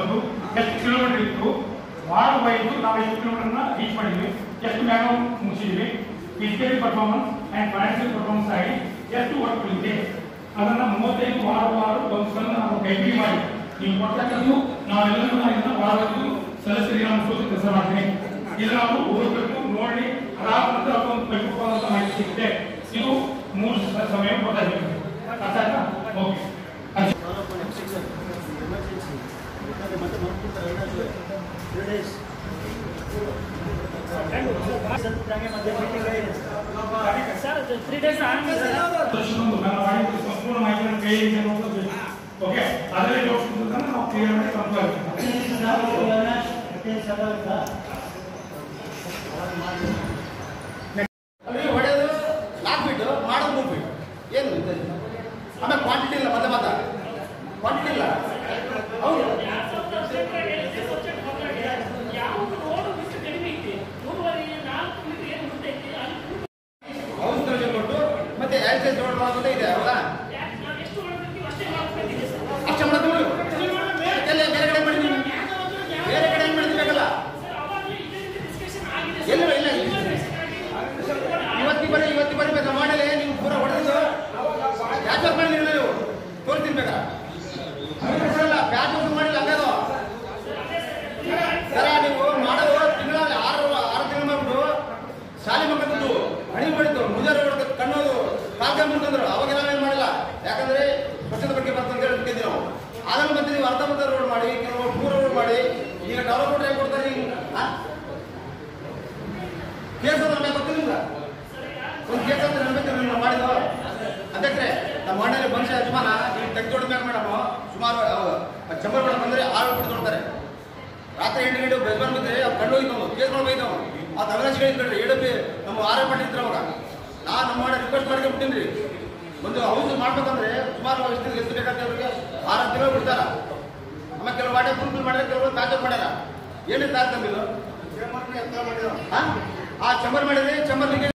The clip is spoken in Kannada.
ಬಂದು ಎಷ್ಟು ಕಿಲೋಮೀಟರ್ ಇತ್ತು ವಾರ್ಡ್ ವೈಸ್ ನಾವು ಎಷ್ಟು ಕಿಲೋಮೀಟರ್ನ ರೀಚ್ ಮಾಡಿದ್ವಿ ಎಷ್ಟು ಮ್ಯಾಗ ಮುಗಿಸಿದ್ವಿ physically performance and financial performance ಆಗಿ ಎಷ್ಟು ವರ್ಕ್ ಇದೆ ಅದನ್ನ ಮೂವತ್ತೈದು ವಾರ ವಾರ ಒಂದು ಸಲ ನಾವು ಕೈಪಿಡಿ ಮಾಡಿ ನೀವು ಕೊಡ್ತಕ್ಕಂಥದ್ದು ನಾವೆಲ್ಲರೂ ಇದನ್ನ ವಾರದ್ದು ಸದಸ್ಯರಿಗೆ ನಾನು ಸೂಚನೆ ಕೆಲಸ ಮಾಡ್ತೀನಿ ಇದನ್ನ ನಾವು ಓದಬೇಕು ನೋಡಿ ಅದಾದ ನಂತರ ಒಂದು ಕೈಗೊಳ್ಳುವಂತ ಮಾಹಿತಿ ಸಿಗುತ್ತೆ ಇದು ಮೂರು ಸ- ಸಮಯ ಗೊತ್ತಾಗಬೇಕು ಅರ್ಥ ಆಯ್ತಾ ಓಕೆ ಅಷ್ಟೇ. ತ್ರೀ ಡೇಸ್ ಆಗಿದೆ ಸರ್ ದರ್ಶನೊಂದು ನನ್ನ ಮಾಡಿದ ಸಂಪೂರ್ಣ ಮಾಹಿತಿ ನನ್ನ ಕೈಯಲ್ಲಿ ಇದೆ ಅನ್ನೋದು ಓಕೆ ಅದರಲ್ಲಿ ಜೋಡಿಸಿದ್ದನ್ನ ನಾವು ಕ್ಲಿಯರ್ ಮಾಡಿ ಕಂಪ್ಲೀಟ್ ಅಲ್ಲಿ ಹೊಡೆಯೋದು ನಾಲ್ಕು ಫೀಟು ಮಾಡೋದು ಮೂರು ಫೀಟ್ ಏನು ಇದು? ಆಮೇಲೆ ಕ್ವಾಂಟಿಟಿ ಇಲ್ಲ ಮತ್ತೆ ಮಾತ ಕ್ವಾಂಟಿಟಿ ಇಲ್ಲ ಹೌದು ಯಾವುದು ರೋಡು ಬಿಟ್ಟು ಕಡಿಮೆ ಐತಿ ಮೂರುವರೆ ನಾಲ್ಕು ಮೀಟರ್ ಏನು ಬಿಟ್ಟೈತಿ ಅಲ್ಲಿ ಔಷಧಿ ಕೊಟ್ಟು ಮತ್ತೆ ಎಲ್ ಸಿ ಜೋಡ್ ಮಾಡೋದೇ ಇದೆ ಹೌದಾ ಯಾಕೆ ನಾವು ಎಷ್ಟು ಹೊಡೆದಿರ್ತೀವಿ ಅಷ್ಟೇ ಮಾಡ್ಬೇಕಿದೆ ಸರ್ ಅಷ್ಟೇ ಮಾಡೋದು ಬಿಡು. ಎಲ್ಲ ಬೇರೆ ಕಡೆ ಮಾಡಿದ್ವಿ ಬೇರೆ ಕಡೆ ಏನು ಮಾಡಿದ್ಬೇಕಲ್ಲ ಸರ್ ಅವಾಗಲೇ ಇದೇ ರೀತಿ ಡಿಸ್ಕಷನ್ ಆಗಿದೆ ಇಲ್ಲ ಇಲ್ಲ ಇವತ್ತಿ ಬರೀ ಇವತ್ತಿ ಬರೀ ಬೇಕಾ ಮಾಡಲಿ ನೀವು ಪೂರ ಹೊಡೆದು ಯಾಕೆ ಮಾಡಿಲ್ಲ ನೀವು ತೋರಿಸ್ತೀನಿ ಬೇಕಾ ಅಲ್ಲ ಪ್ಯಾಚ್ ವರ್ಕ್ ಮಾಡಿಲ್ಲ ಹಂಗದು ಸರ ನೀವು ಮಾಡೋದು ತಿಂಗಳಲ್ಲಿ ಆರು ಆರು ತಿಂಗಳು ಮಾಡ್ಬಿಟ್ಟು ಶಾಲೆ ಮಕ್ಕಳದ್ದು ಹಣಿ ಮಾಡಿದ್ದು ಮುಜಾರ ಹೊಡೆದು ಕಣ್ಣೋದು ಕಾಲ್ಕೊಂಡ್ಬಿಡ್ತಂದ್ರು ಅವಾಗೆಲ್ಲ ಏನು ಮಾಡಿಲ್ಲ ಯಾಕಂದ್ರೆ ವರ್ಷದ ಬಗ್ಗೆ ಬರ್ತಂತ ಹೇಳಿ ಕೇಳಿದ್ವಿ ನಾವು ಆಮೇಲೆ ಮತ್ತೆ ನೀವು ಅರ್ಧ ಮರ್ಧ ರೋಡ್ ಮಾಡಿ ಕೆಲವು ಪೂರ ರೋಡ್ ಮಾಡಿ ಈಗ ಡೆವಲಪ್ಮೆಂಟ್ ಹೇಗೆ ಕೊಡ್ತಾರೆ ಈಗ ಆ? ಕೇಸ್ ಅಂದ್ರೆ ನಮಗೆ ಗೊತ್ತಿಲ್ಲ ಒಂದು ಕೇಸ್ ಅಂತ ನೆನಪಿತ್ತು ನೀವು ಮಾಡಿದ್ದು ಅದಕ್ಕೆ ನಮ್ಮ ಮಣ್ಣಲ್ಲಿ ಮನುಷ್ಯ ಯಜಮಾನ ಈಗ ತೆಗೆದು ಮ್ಯಾಗ ಮೇಡಮ್ ಸುಮಾರು ಚಂಬರ್ ಮೇಡಮ್ ಬಂದ್ರೆ ಆರು ಬಿಟ್ಟು ನೋಡ್ತಾರೆ ರಾತ್ರಿ ಎಂಟು ಗಂಟೆ ಬೆಸ್ಬಾನ್ ಬಿದ್ದರೆ ಅವ್ರು ಕಂಡು ಹೋಯ್ತು ನಾವು ಕೇಸ್ ಮಾಡಿ ಹೋಯ್ತು ಆ ತಗರಾಜ್ ಹೇಳಿದ್ರು ಏಳು ಬಿ ನಮ್ಮ ಆರೇ ಮಾಡಿದ್ರು ಅವಾಗ ನಾನು ನಮ್ಮ ಮಾಡಿ ರಿಕ್ವೆಸ್ಟ್ ಮಾಡ್ಕೊಂಡ್ಬಿಟ್ಟಿನಿ ಒಂದು ಹೌಸ್ ಮಾಡ್ಬೇಕಂದ್ರೆ ಸುಮಾರು ಎಷ್ಟು ಎಷ್ಟು ಬೇಕಾಗ್ತದೆ ಅವ್ರಿಗೆ ಆರು ತಿಂಗಳು ಬಿಡ್ತಾರ ಆಮೇಲೆ ಕೆಲವು ವಾಟೆ ಫುಲ್ ಮಾಡಿದ್ರೆ ಕೆಲವರು ಪ್ಯಾಚಪ್ ಮಾಡ್ಯಾರ ಏನಿತ್ತು ತಾರತಮ್ಯ ಇದು ಆ ಚಂಬರ್ ಮಾಡಿದ್ರೆ ಚಂಬರ್